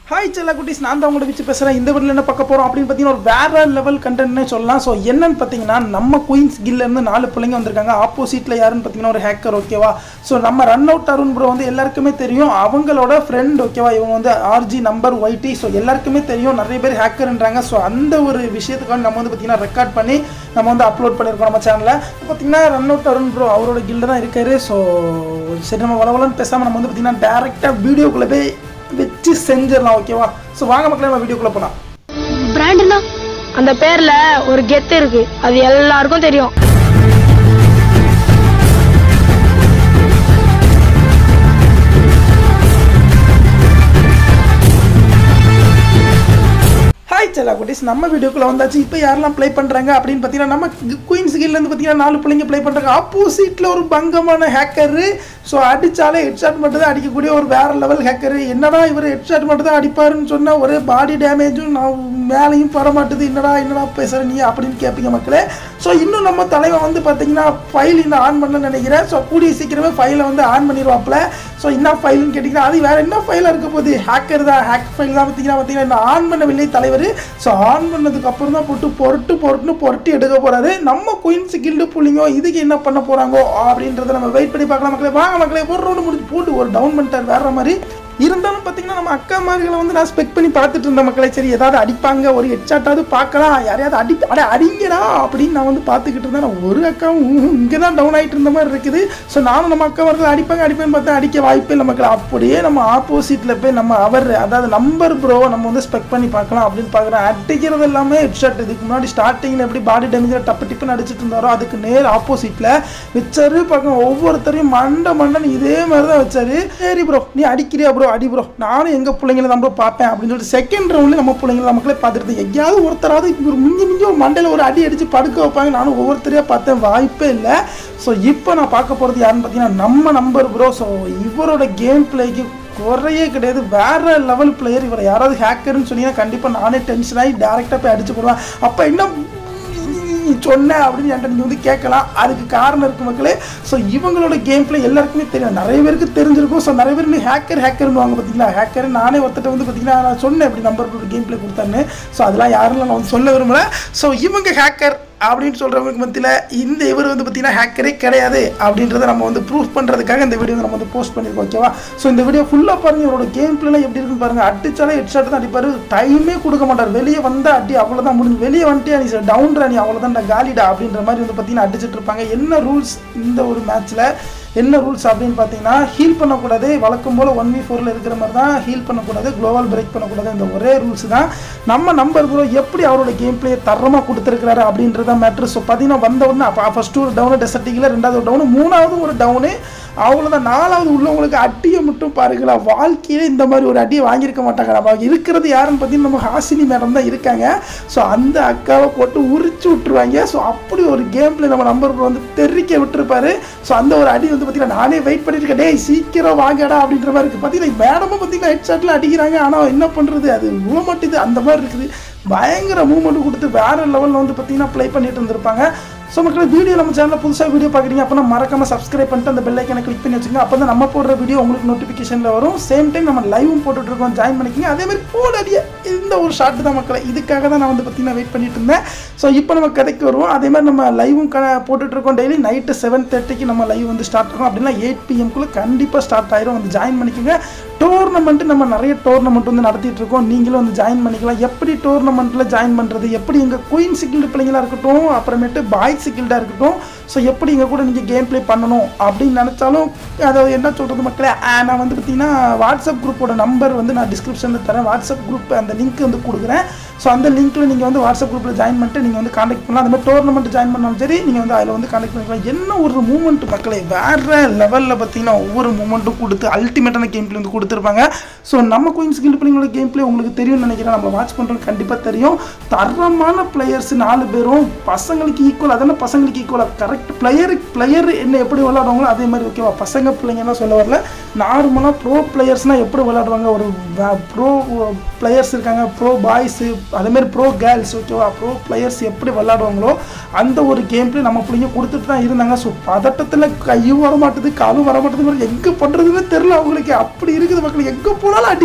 hi செல்லா குட்டீஸ் நான் தான் உங்களோட வச்சு பேசுகிறேன் இந்த வீட்டில் என்ன பார்க்க போகிறோம் அப்படின்னு பார்த்தீங்கன்னா ஒரு வேற லெவல் கண்டென்ட்னே சொல்லலாம் ஸோ என்னன்னு பார்த்தீங்கன்னா நம்ம குயின்ஸ் கில்லேருந்து நாலு பிள்ளைங்க வந்திருக்காங்க ஆப்போசிட்டில் யாருன்னு பார்த்தீங்கன்னா ஒரு ஹேக்கர் ஓகேவா ஸோ நம்ம ரன் அவுட் அருண் ப்ரோ வந்து எல்லாருக்குமே தெரியும் அவங்களோட ஃப்ரெண்ட் ஓகேவா இவங்க வந்து ஆர்ஜி நம்பர் ஒய்டி ஸோ எல்லாருக்குமே தெரியும் நிறைய பேர் ஹேக்கர்ன்றாங்க ஸோ அந்த ஒரு விஷயத்துக்காக நம்ம வந்து பார்த்தீங்கன்னா ரெக்கார்ட் பண்ணி நம்ம வந்து அப்லோட் பண்ணியிருக்கோம் நம்ம சேனலில் பார்த்தீங்கன்னா ரன் அவுட் அருண் ப்ரோ அவரோட கில்ல தான் இருக்காரு ஸோ சரி நம்ம வளவலன்னு பேசாமல் நம்ம வந்து பார்த்தீங்கன்னா டேரெக்டாக வீடியோக்குள்ளே போய் வச்சு செஞ்சிடலாம் ஓகேவா ஸோ வாங்க மக்களே நம்ம வீடியோக்குள்ளே போகலாம் பிராண்ட்னா அந்த பேர்ல ஒரு கெத்து இருக்கு அது எல்லாருக்கும் தெரியும் ஹாய் செல்லா குட்டீஸ் நம்ம வீடியோக்குள்ள வந்தாச்சு இப்போ யாரெல்லாம் ப்ளே பண்ணுறாங்க அப்படின்னு பார்த்தீங்கன்னா நம்ம குயின்ஸ் கில்லேருந்து பார்த்தீங்கன்னா நாலு பிள்ளைங்க ப்ளே பண்ணுறாங்க ஆப்போசிட்டில் ஒரு பங்கமான ஹேக்கரு ஸோ அடித்தாலே ஹெட்ஷாட் மட்டும் தான் அடிக்கக்கூடிய ஒரு வேற லெவல் ஹேக்கரு என்னடா இவர் ஹெட்ஷாட் மட்டும் தான் அடிப்பாருன்னு சொன்னால் ஒரே பாடி டேமேஜும் நான் மேலேயும் பட மாட்டுது என்னடா என்னடா பேசுகிற நீ அப்படின்னு கேட்பீங்க மக்களே ஸோ இன்னும் நம்ம தலைவன் வந்து பார்த்தீங்கன்னா ஃபைல் இன்னும் ஆன் பண்ண நினைக்கிறேன் ஸோ கூடிய சீக்கிரமே ஃபைலை வந்து ஆன் பண்ணிடுவாப்ல ஸோ என்ன ஃபைல்னு கேட்டிங்கன்னா அது வேறு என்ன ஃபைலாக இருக்க போகுது ஹேக்கர் தான் ஹேக் ஃபைல் தான் பார்த்தீங்கன்னா பார்த்தீங்கன்னா இன்னும் ஆன் பண்ணவில்லை தலைவர் ஸோ ஆன் பண்ணதுக்கு அப்புறம் தான் போட்டு பொருட்டு பொருட்டுன்னு பொருட்டி எடுக்க போகிறாரு நம்ம குயின்ஸ் கில்டு புள்ளிங்கோ இதுக்கு என்ன பண்ண போகிறாங்கோ அப்படின்றத நம்ம வெயிட் பண்ணி பார்க்கலாம் மக்களே வாங்க மக்களே ஒரு ரவுண்டு முடிச்சு போட்டு ஒரு டவுன் பண்ணிட்டார் வேற மாதிரி இருந்தாலும் பார்த்தீங்கன்னா நம்ம அக்கா மார்களை வந்து நான் ஸ்பெக்ட் பண்ணி பார்த்துட்டு இருந்த மக்களை சரி ஏதாவது அடிப்பாங்க ஒரு ஹெட்ஷாட்டாவது பார்க்கலாம் யாரையாவது அடி அட அடிங்கடா அப்படின்னு நான் வந்து பார்த்துக்கிட்டு இருந்தேன் நான் ஒரு அக்காவும் இங்கே தான் டவுன் ஆகிட்டு இருந்த மாதிரி இருக்குது ஸோ நானும் நம்ம அக்கா மார்கள் அடிப்பாங்க அடிப்பேன்னு பார்த்தா அடிக்க வாய்ப்பே இல்லை மக்கள் அப்படியே நம்ம ஆப்போசிட்டில் போய் நம்ம அவர் அதாவது நம்பர் ப்ரோவை நம்ம வந்து ஸ்பெக்ட் பண்ணி பார்க்கலாம் அப்படின்னு பார்க்குறேன் அடிக்கிறது எல்லாமே ஹெட்ஷாட் இதுக்கு முன்னாடி ஸ்டார்டிங்கில் எப்படி பாடி டேமேஜில் டப்பு டிப்புன்னு அடிச்சிட்டு இருந்தாரோ அதுக்கு நேர் ஆப்போசிட்டில் வச்சாரு பார்க்க ஒவ்வொருத்தரையும் மண்டை மண்டன் இதே மாதிரி தான் வச்சாரு சரி ப்ரோ நீ அடிக்கிறியா ப்ரோ அடி ப்ரோ நானும் எங்கள் பிள்ளைங்கள தான் ப்ரோ பார்ப்பேன் அப்படின்னு சொல்லிட்டு செகண்ட் ரவுண்டில் நம்ம பிள்ளைங்கள மக்களே பார்த்துட்டு எங்கேயாவது ஒருத்தராவது ஒரு மிஞ்சி மிஞ்சி ஒரு மண்டையில் ஒரு அடி அடித்து படுக்க வைப்பாங்க நானும் ஒவ்வொருத்தரையாக பார்த்தேன் வாய்ப்பே இல்லை ஸோ இப்போ நான் பார்க்க போகிறது யாருன்னு பார்த்தீங்கன்னா நம்ம நம்பர் ப்ரோ ஸோ இவரோட கேம் பிளேக்கு குறையே கிடையாது வேற லெவல் பிளேயர் இவரை யாராவது ஹேக்கர்னு சொன்னீங்கன்னா கண்டிப்பாக நானே டென்ஷன் ஆகி டேரெக்டாக போய் அடிச்சு போடுவேன் அப்போ என்ன நீ சொன்ன அப்படின்னு என்கிட்ட நீங்கள் வந்து கேட்கலாம் அதுக்கு காரணம் இருக்கு மக்களே ஸோ இவங்களோட கேம் பிளே எல்லாருக்குமே தெரியும் நிறைய பேருக்கு தெரிஞ்சிருக்கும் ஸோ நிறைய பேர் ஹேக்கர் ஹேக்கர்னு வாங்க பார்த்தீங்களா ஹேக்கர் நானே ஒருத்தட்ட வந்து பார்த்தீங்கன்னா நான் சொன்னேன் எப்படி நம்பர் கேம் பிளே கொடுத்தாருன்னு ஸோ அதெல்லாம் யாரும் நான் வந்து சொல்ல விரும்பல ஸோ இவங்க ஹேக்கர் அப்படின்னு சொல்கிறவங்களுக்கு மத்தியில் இந்த இவர் வந்து பார்த்தீங்கன்னா ஹேக்கரே கிடையாது அப்படின்றத நம்ம வந்து ப்ரூஃப் பண்ணுறதுக்காக இந்த வீடியோ நம்ம வந்து போஸ்ட் பண்ணியிருக்கோம் ஓகேவா ஸோ இந்த வீடியோ ஃபுல்லாக பாருங்கள் இவரோட கேம் பிளேலாம் எப்படி இருக்குன்னு பாருங்கள் அடிச்சாலே ஹெட்ஷாட் தான் அடிப்பார் டைமே கொடுக்க மாட்டார் வெளியே வந்தால் அடி அவ்வளோதான் முடிஞ்சு வெளியே வந்துட்டு நீ டவுன் ராணி அவ்வளோதான்டா காலிடா அப்படின்ற மாதிரி வந்து பார்த்தீங்கன்னா அடிச்சிட்டு இருப்பாங்க என்ன ரூல்ஸ் இந்த ஒரு மேட்ச்சில் என்ன ரூல்ஸ் அப்படின்னு பார்த்தீங்கன்னா ஹீல் பண்ணக்கூடாது வழக்கம் போல் ஒன் வி ஃபோரில் இருக்கிற மாதிரி தான் ஹீல் பண்ணக்கூடாது குளோவல் பிரேக் பண்ணக்கூடாது இந்த ஒரே ரூல்ஸ் தான் நம்ம நம்பர் ப்ரோ எப்படி அவரோட கேம் பிளே தரமாக கொடுத்துருக்கிறாரு அப்படின்றத மேட்ரு ஸோ பார்த்தீங்கன்னா வந்த உடனே அப்போ ஃபஸ்ட்டு ஒரு டவுனு டெசர்ட்டிக்கில் ரெண்டாவது ஒரு டவுனு மூணாவது ஒரு டவுனு அவ்வளோதான் நாலாவது உள்ளவங்களுக்கு அட்டியை மட்டும் பாருங்களா வாழ்க்கையிலே இந்த மாதிரி ஒரு அடியை வாங்கியிருக்க மாட்டாங்க நம்ம இருக்கிறது யாருன்னு பார்த்தீங்கன்னா நம்ம ஹாசினி மேடம் தான் இருக்காங்க ஸோ அந்த அக்காவை போட்டு உரிச்சு விட்டுருவாங்க ஸோ அப்படி ஒரு கேம் பிளே நம்ம நம்பர் வந்து தெரிக்க விட்டுருப்பாரு ஸோ அந்த ஒரு அடி வந்து பார்த்தீங்கன்னா நானே வெயிட் பண்ணிட்டு இருக்கேன் டேய் சீக்கிரம் வாங்கடா அப்படின்ற மாதிரி இருக்குது பார்த்தீங்கன்னா மேடமும் பார்த்தீங்கன்னா ஹெட் ஷாட்டில் அடிக்கிறாங்க ஆனால் என்ன பண்ணுறது அது விழ மாட்டேது அந்த மாதிரி இருக்குது பயங்கர மூவ்மெண்ட் கொடுத்து வேற லெவலில் வந்து பார்த்தீங்கன்னா ப்ளே பண்ணிட்டு இருந்திருப்பாங்க ஸோ மக்கள் வீடியோ நம்ம சேனலில் புதுசாக வீடியோ பார்க்குறீங்க அப்போ மறக்காம சப்ஸ்கிரைப் பண்ணிட்டு அந்த பெல் ஐக்கனை கிளிக் பண்ணி வச்சுங்க அப்போ தான் நம்ம போடுற வீடியோ உங்களுக்கு நோட்டிஃபிகேஷனில் வரும் சேம் டைம் நம்ம லைவும் போட்டுட்டு இருக்கோம் ஜாயின் பண்ணிக்கோங்க அதே மாதிரி போடாடிய இந்த ஒரு ஷார்ட் தான் மக்களை இதுக்காக தான் நான் வந்து பார்த்தீங்கன்னா வெயிட் பண்ணிட்டு இருந்தேன் ஸோ இப்போ நம்ம கதைக்கு வருவோம் அதே மாதிரி நம்ம லைவும் க போட்டுட்டு இருக்கோம் டெய்லி நைட்டு செவன் தேர்ட்டிக்கு நம்ம லைவ் வந்து ஸ்டார்ட் ஆகும் அப்படின்னா எயிட் பிஎம்குள்ளே கண்டிப்பாக ஸ்டார்ட் ஆயிரும் வந்து ஜாயின் பண்ணிக்கோங்க டோர்னமெண்ட்டு நம்ம நிறைய டோர்னமெண்ட் வந்து நடத்திட்டு இருக்கோம் நீங்களும் வந்து ஜாயின் பண்ணிக்கலாம் எப்படி டோர்னமெண்ட்டில் ஜாயின் பண்ணுறது எப்படி எங்கள் குயின் சிக்கில்டு பிள்ளைங்களா இருக்கட்டும் அப்புறமேட்டு பாய் சிக்கில்டாக இருக்கட்டும் ஸோ எப்படி இங்கே கூட நீங்கள் கேம் ப்ளே பண்ணணும் அப்படின்னு நினச்சாலும் அதாவது என்ன சொல்கிறது மக்களே ஆ, நான் வந்து பார்த்தீங்கன்னா வாட்ஸ்அப் குரூப்போட நம்பர் வந்து நான் டிஸ்கிரிப்ஷனில் தரேன் வாட்ஸ்அப் குரூப் அந்த லிங்க் வந்து கொடுக்குறேன் ஸோ அந்த லிங்க்கில் நீங்கள் வந்து வாட்ஸ்அப் குரூப்பில் ஜாயின் பண்ணிட்டு நீங்கள் வந்து காண்டாக்ட் பண்ணலாம் அந்த மாதிரி டோர்னமெண்ட் ஜாயின் பண்ணாலும் சரி நீங்கள் வந்து அதில் வந்து காண்டாக்ட் பண்ணிக்கலாம் என்ன ஒரு மூமெண்ட் மக்களே வேறு லெவலில் பார்த்தீங்கன்னா ஒவ்வொரு மூமெண்ட்டும் கொடுத்து அல்டிமேட்டான கேம் ப்ளே வந்து கொடுத்துருப்பாங்க ஸோ நம்ம குயின் ஸ்கில் பிள்ளைங்களோட கேம் ப்ளே உங்களுக்கு தெரியும்னு நினைக்கிறேன் நம்ம வாட்ச் பண்ணுறது கண்டிப்பாக தெரியும் தரமான பிளேயர்ஸ் நாலு பேரும் பசங்களுக்கு ஈக்குவல் அதெல்லாம் பசங்களுக்கு ஈக்குவலாக கரெக்ட் பிளேயர் பிளேயர் என்ன எப்படி விளையாடுவாங்களோ அதே மாதிரி ஓகேவா பசங்க பிள்ளைங்கலாம் சொல்ல வரல நார்மலாக ப்ரோ பிளேயர்ஸ்னால் எப்படி விளையாடுவாங்க ஒரு ப்ரோ பிளேயர்ஸ் இருக்காங்க ப்ரோ பாய்ஸு அதேமாரி ப்ரோ கேர்ள்ஸ் ஓகேவா ப்ரோ பிளேயர்ஸ் எப்படி விளையாடுவாங்களோ அந்த ஒரு கேம் பிளே நம்ம பிள்ளைங்க கொடுத்துட்டு தான் இருந்தாங்க ஸோ பதட்டத்தில் கையும் வர மாட்டுது காலும் வர மாட்டேது எங்கே பண்ணுறதுன்னு தெரில அவங்களுக்கு அப்படி இருக்குது மக்கள் எங்கே போனாலும் அடி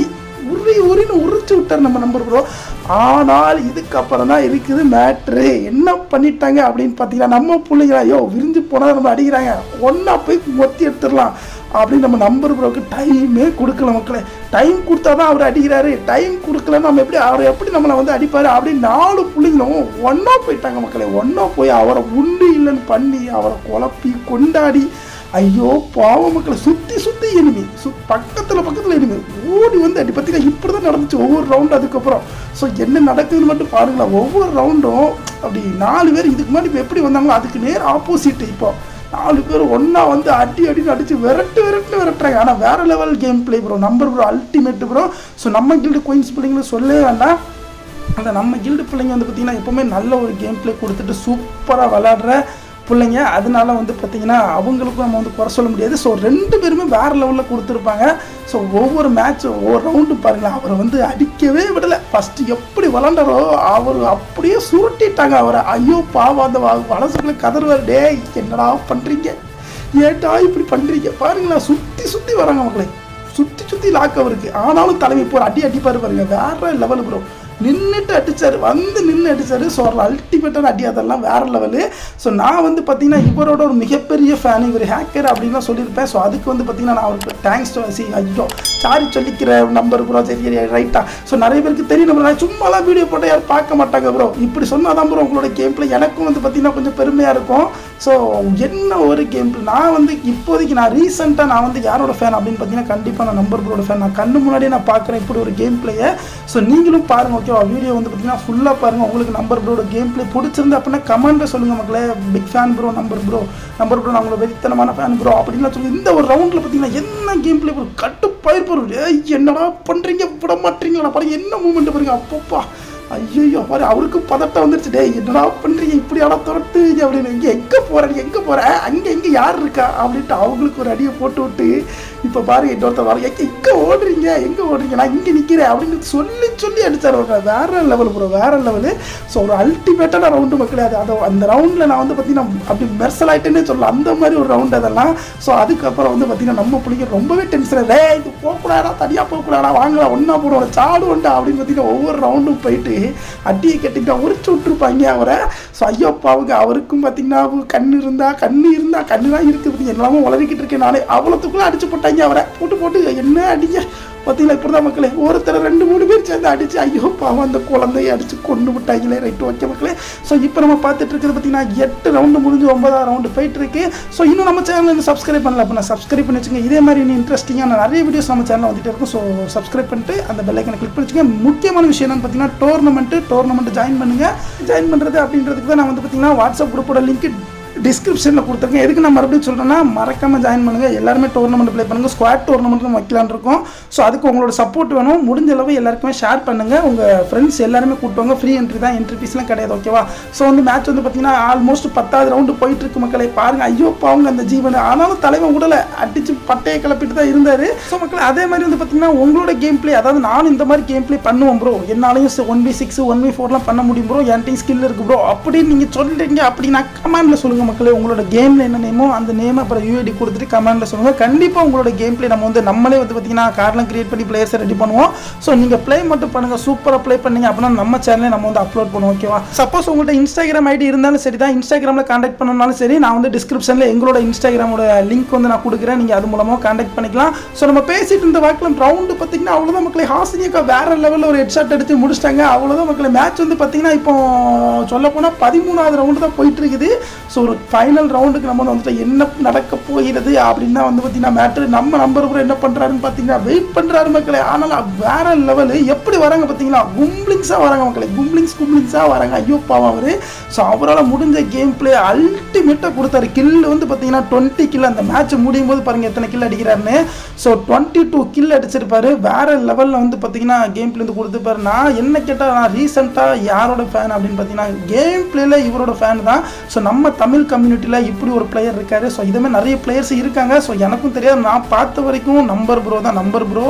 உரி உரின்னு உரிச்சு விட்டார் நம்ம நம்பர் ப்ரோ ஆனால் இதுக்கப்புறம் தான் இருக்குது மேட்ரு என்ன பண்ணிட்டாங்க அப்படின்னு பார்த்தீங்கன்னா நம்ம பிள்ளைங்களா ஐயோ விரிஞ்சு போனால் நம்ம அடிக்கிறாங்க ஒன்றா போய் மொத்தி எடுத்துடலாம் அப்படின்னு நம்ம நம்பர் ப்ரோக்கு டைமே கொடுக்கல மக்களே டைம் கொடுத்தா தான் அவர் அடிக்கிறாரு டைம் கொடுக்கலன்னா நம்ம எப்படி அவர் எப்படி நம்மளை வந்து அடிப்பார் அப்படின்னு நாலு பிள்ளைங்களும் ஒன்றா போயிட்டாங்க மக்களே ஒன்றா போய் அவரை உண்டு இல்லைன்னு பண்ணி அவரை குழப்பி கொண்டாடி ஐயோ பாவம் மக்களை சுற்றி சுற்றி எனிமி சு பக்கத்தில் பக்கத்தில் எனிமி ஓடி வந்து அடி பார்த்தீங்கன்னா இப்படி தான் நடந்துச்சு ஒவ்வொரு ரவுண்டு அதுக்கப்புறம் ஸோ என்ன நடக்குதுன்னு மட்டும் பாருங்களேன் ஒவ்வொரு ரவுண்டும் அப்படி நாலு பேர் இதுக்கு முன்னாடி இப்போ எப்படி வந்தாங்களோ அதுக்கு நேர் ஆப்போசிட் இப்போ நாலு பேர் ஒன்றா வந்து அடி அடின்னு அடிச்சு விரட்டு விரட்டு விரட்டுறாங்க ஆனால் வேற level game play bro number bro ultimate bro so நம்ம கில்டு குயின்ஸ் பிள்ளைங்களும் சொல்லவே வேண்டாம் அந்த நம்ம கில்டு பிள்ளைங்க வந்து பார்த்திங்கன்னா எப்போவுமே நல்ல ஒரு கேம் பிளே கொடுத்துட்டு சூப்பராக விளாடுற பிள்ளைங்க அதனால வந்து பார்த்திங்கன்னா அவங்களுக்கும் நம்ம வந்து குறை சொல்ல முடியாது ஸோ ரெண்டு பேருமே வேறு லெவலில் கொடுத்துருப்பாங்க ஸோ ஒவ்வொரு மேட்ச் ஒவ்வொரு ரவுண்டு பாருங்களேன் அவரை வந்து அடிக்கவே விடலை ஃபஸ்ட்டு எப்படி விளாண்டாரோ அவர் அப்படியே சுருட்டிட்டாங்க அவரை ஐயோ பாவம் அந்த வ- வலசுக்குள்ள கதறுவார் டேய் என்னடா பண்ணுறீங்க ஏட்டா இப்படி பண்ணுறீங்க பாருங்களேன் சுற்றி சுற்றி வராங்க மக்களை சுற்றி சுற்றி லாக் அவருக்கு ஆனாலும் தலைமை போகிற அடி அடிப்பாரு பாருங்க வேற லெவல் ப்ரோ நின்றுட்டு அடிச்சாரு வந்து நின்று அடிச்சாரு ஸோ ஒரு அல்டிமேட்டான அடி அதெல்லாம் வேற லெவலு ஸோ நான் வந்து பார்த்தீங்கன்னா இவரோட ஒரு மிகப்பெரிய ஃபேன் இவர் ஹேக்கர் அப்படின்லாம் சொல்லியிருப்பேன் ஸோ அதுக்கு வந்து பார்த்தீங்கன்னா நான் அவருக்கு தேங்க்ஸ் சி ஐயோ சாரி சொல்லிக்கிற நம்பர் ப்ரோ சரி ரைட்டா ஸோ நிறைய பேருக்கு தெரியும் நம்ம நான் சும்மாலாம் வீடியோ போட்டால் யாரும் பார்க்க மாட்டாங்க ப்ரோ இப்படி சொன்னாதான் ப்ரோ உங்களோட கேம் பிளே எனக்கும் வந்து பார்த்தீங்கன்னா கொஞ்சம் பெருமையாக இருக்கும் ஸோ என்ன ஒரு கேம் பிளே நான் வந்து இப்போதைக்கு நான் ரீசெண்டாக நான் வந்து யாரோட ஃபேன் அப்படின்னு பார்த்தீங்கன்னா கண்டிப்பாக நான் நம்பர் ப்ரோட ஃபேன் நான் கண்ணு முன்னாடியே நான் பார்க்குறேன் இப்படி ஒரு கேம் பிளேயை ஸோ நீங்களும் பாருங்கள் ஓகேவா வீடியோ வந்து பார்த்தீங்கன்னா ஃபுல்லாக பாருங்கள் உங்களுக்கு நம்பர் ப்ரோட கேம் பிளே பிடிச்சிருந்து அப்படின்னா கமெண்ட்டில் சொல்லுங்கள் மக்களே big fan bro number bro number bro நான் உங்களை வெறித்தனமான ஃபேன் ப்ரோ அப்படின்லாம் சொல்லி இந்த ஒரு ரவுண்டில் பார்த்தீங்கன்னா என்ன கேம் பிளே ப்ரோ கட்டுப்பாயிரு ப்ரோ ஏய் என்னடா பண்ணுறீங்க விட மாட்டீங்களா பாருங்க என்ன மூமெண்ட் பாருங்க அப்பப்பா ஐயோ பாரு அவருக்கு பதட்டம் வந்துருச்சு டேய் என்னடா பண்ணுறீங்க இப்படியாடா துரத்துவீங்க அப்படின்னு இங்கே எங்கே போகிறேன் எங்கே போகிறேன் அங்கே எங்கே யார் இருக்கா அப்படின்ட்டு அவங்களுக்கு ஒரு அடியை போட்டு விட்டு இப்போ பாருங்க இன்னொருத்தர் வர எங்கே எங்கே ஓடுறீங்க எங்கே ஓடுறீங்க நான் இங்கே நிற்கிறேன் அப்படின்னு சொல்லி சொல்லி அடிச்சார் அவங்க வேற லெவல் ப்ரோ வேற லெவலு ஸோ ஒரு அல்டிமேட்டான ரவுண்டு மக்களே அது அதை அந்த ரவுண்டில் நான் வந்து பார்த்தீங்கன்னா அப்படி மெர்சல் ஆகிட்டேன்னே சொல்லலாம் அந்த மாதிரி ஒரு ரவுண்ட் அதெல்லாம் ஸோ அதுக்கப்புறம் வந்து பார்த்தீங்கன்னா நம்ம பிள்ளைங்க ரொம்பவே டென்ஷன் டே இது போகக்கூடாடா தனியாக போகக்கூடாடா வாங்கலாம் ஒன்றா போடுவோம் சாடு உண்டா அப்படின்னு பார்த்தீங்கன்னா ஒவ்வொரு ரவுண்டும் போயிட்டு அடியை கட்டிட்டு உரிச்சு விட்டுருப்பாங்க அவரை ஸோ ஐயோ பாவுங்க அவருக்கும் பார்த்தீங்கன்னா கண்ணு இருந்தா கண்ணு இருந்தா கண்ணு தான் இருக்குது எல்லாமே வளரிக்கிட்டு இருக்கேன் நானே அவ்வளோத்துக்குள்ள அடிச்சு போட்டாங்க அவரை போட்டு போட்டு என்ன அடிங்க பார்த்தீங்களா இப்படி தான் மக்களே ஒருத்தர் ரெண்டு மூணு பேர் சேர்ந்து அடிச்சு ஐயோ பாவம் அந்த குழந்தைய அடிச்சு கொண்டு விட்டாங்களே ரைட் ஓகே மக்களே ஸோ இப்போ நம்ம பார்த்துட்டு இருக்கிறது பார்த்தீங்கன்னா எட்டு ரவுண்டு முடிஞ்சு ஒன்பதாம் ரவுண்டு போயிட்டு இருக்கு ஸோ இன்னும் நம்ம சேனல் வந்து சப்ஸ்கிரைப் பண்ணல அப்போ நான் சப்ஸ்கிரைப் பண்ணி வச்சுங்க இதே மாதிரி இன்னும் இன்ட்ரெஸ்டிங்கான நிறைய வீடியோஸ் நம்ம சேனல் வந்துட்டு இருக்கும் ஸோ சப்ஸ்கிரைப் பண்ணிட்டு அந்த பெல்லைக்கனை கிளிக் பண்ணி வச்சுங்க முக்கியமான விஷயம் என்னன்னு பார்த்தீங்கன்னா டோர்னமெண்ட்டு டோர்னமெண்ட் ஜாயின் பண்ணுங்க ஜாயின் பண்ணுறது அப்படின்றதுக்கு தான் நான் வந்து பார்த்தீங்கன்னா வாட்ஸ்அப் குரூப்போட லிங்க் டிஸ்கிரிப்ஷனில் கொடுத்துருக்கேன் எதுக்கு நான் மறுபடியும் சொல்கிறேன்னா மறக்காமல் ஜாயின் பண்ணுங்கள் எல்லாருமே டோர்னமெண்ட் ப்ளே பண்ணுங்கள் ஸ்குவாட் டோர்னமெண்ட் நம்ம வைக்கலான்னு இருக்கோம் ஸோ அதுக்கு உங்களோட சப்போர்ட் வேணும் முடிஞ்ச அளவு எல்லாருக்குமே ஷேர் பண்ணுங்கள் உங்கள் ஃப்ரெண்ட்ஸ் எல்லாருமே கூட்டுவாங்க ஃப்ரீ என்ட்ரி தான் என்ட்ரி ஃபீஸ்லாம் கிடையாது ஓகேவா ஸோ வந்து மேட்ச் வந்து பார்த்தீங்கன்னா ஆல்மோஸ்ட் பத்தாவது ரவுண்டு போயிட்டு இருக்கு மக்களை பாருங்கள் ஐயோ பாவங்க அந்த ஜீவன் ஆனாலும் தலைவன் உடலை அடிச்சு பட்டையை கிளப்பிட்டு தான் இருந்தார் ஸோ மக்கள் அதே மாதிரி வந்து பார்த்தீங்கன்னா உங்களோட கேம் ப்ளே அதாவது நானும் இந்த மாதிரி கேம் ப்ளே பண்ணுவோம் ப்ரோ என்னாலையும் one B six one B ஃபோர்லாம் பண்ண முடியும் ப்ரோ என்கிட்ட ஸ்கில் இருக்கு ப்ரோ அப்படின்னு நீங்கள் சொல்கிறீங்க அப்படின்னா கமெண்ட்டில் சொல்லுங்கள் மக்களே உங்களோட கேமில் என்ன நேமோ அந்த நேம் அப்புறம் யூஐடி கொடுத்துட்டு கமெண்ட்டில் சொல்லுங்கள் கண்டிப்பாக உங்களோட கேம் ப்ளே நம்ம வந்து நம்மளே வந்து பார்த்தீங்கன்னா கார்டெலாம் கிரியேட் பண்ணி பிளேயர்ஸை ரெடி பண்ணுவோம் ஸோ நீங்கள் ப்ளே மட்டும் பண்ணுங்கள் சூப்பராக ப்ளே பண்ணீங்க அப்படின்னா நம்ம சேனலே நம்ம வந்து அப்லோட் பண்ணுவோம் ஓகேவா சப்போஸ் உங்கள்கிட்ட இன்ஸ்டாகிராம் ஐடி இருந்தாலும் சரி தான் இன்ஸ்டாகிராமில் காண்டாக்ட் பண்ணனாலும் சரி நான் வந்து டிஸ்கிரிப்ஷனில் எங்களோட இன்ஸ்டாகிராமோட லிங்க் வந்து நான் கொடுக்குறேன் நீங்கள் அது மூலமாக காண்டாக்ட் பண்ணிக்கலாம் ஸோ நம்ம பேசிட்டு இருந்த வாக்கில் ரவுண்டு பார்த்தீங்கன்னா அவ்வளோதான் மக்களை ஹாசினியக்கா வேற லெவலில் ஒரு ஹெட்ஷாட் எடுத்து முடிச்சிட்டாங்க அவ்வளோதான் மக்களை மேட்ச் வந்து பார்த்தீங்கன்னா இப்போ சொல்ல போனால் பதிமூணாவது ரவுண்டு தான் போயிட்டு இருக்குது ஸோ ஒரு ஃபைனல் ரவுண்டுக்கு நம்ம வந்து வந்துட்டு என்ன நடக்க போகிறது அப்படின்னு தான் வந்து பார்த்தீங்கன்னா மேட்ரு நம்ம நம்பர் கூட என்ன பண்ணுறாருன்னு பார்த்தீங்கன்னா வெயிட் பண்ணுறாரு மக்களே ஆனால் வேற லெவலு எப்படி வராங்க பார்த்தீங்களா கும்ப்ளிங்ஸாக வராங்க மக்களே கும்ப்ளிங்ஸ் கும்ப்ளிங்ஸாக வராங்க ஐயோ பாவம் அவர் ஸோ அவரால் முடிஞ்ச கேம் பிளே அல்டிமேட்டாக கொடுத்தாரு கில் வந்து பார்த்தீங்கன்னா டுவெண்ட்டி கில் அந்த மேட்ச் முடியும் போது பாருங்க எத்தனை கில் அடிக்கிறாருன்னு ஸோ டுவெண்ட்டி டூ கில் அடிச்சிருப்பாரு வேற லெவலில் வந்து பார்த்தீங்கன்னா கேம் பிளே வந்து கொடுத்துருப்பாரு நான் என்ன கேட்டால் நான் ரீசெண்டாக யாரோட ஃபேன் அப்படின்னு பார்த்தீங்கன்னா கேம் பிளேல இவரோட ஃபேன் தான் ஸோ நம்ம தமிழ் கம்யூனிட்டியில் இப்படி ஒரு பிளேயர் இருக்காரு ஸோ இதுமாதிரி நிறைய பிளேயர்ஸ் இருக்காங்க ஸோ எனக்கும் தெரியாது நான் பார்த்த வரைக்கும் நம்பர் ப்ரோ தான் நம்பர் ப்ரோ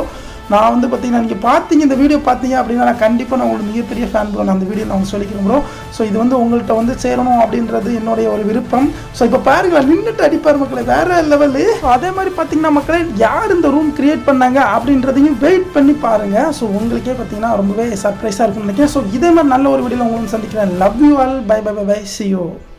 நான் வந்து பார்த்தீங்கன்னா நீங்கள் பார்த்தீங்க இந்த வீடியோ பார்த்தீங்க அப்படின்னா நான் கண்டிப்பாக நான் உங்களுக்கு மிகப்பெரிய ஃபேன் ப்ரோ நான் அந்த வீடியோ நான் உங்களுக்கு சொல்லிக்கிறேன் ப்ரோ ஸோ இது வந்து உங்கள்கிட்ட வந்து சேரணும் அப்படின்றது என்னுடைய ஒரு விருப்பம் ஸோ இப்போ பாருங்களேன் நின்றுட்டு அடிப்பார் மக்களே வேற லெவலு அதே மாதிரி பார்த்தீங்கன்னா மக்களே யார் இந்த ரூம் கிரியேட் பண்ணாங்க அப்படின்றதையும் வெயிட் பண்ணி பாருங்க ஸோ உங்களுக்கே பார்த்தீங்கன்னா ரொம்பவே சர்ப்ரைஸாக இருக்கும்னு நினைக்கிறேன் ஸோ இதே மாதிரி நல்ல ஒரு வீடியோவில் உங்களுக்கு சந்திக்கிறேன் love you all bye bye bye bye see you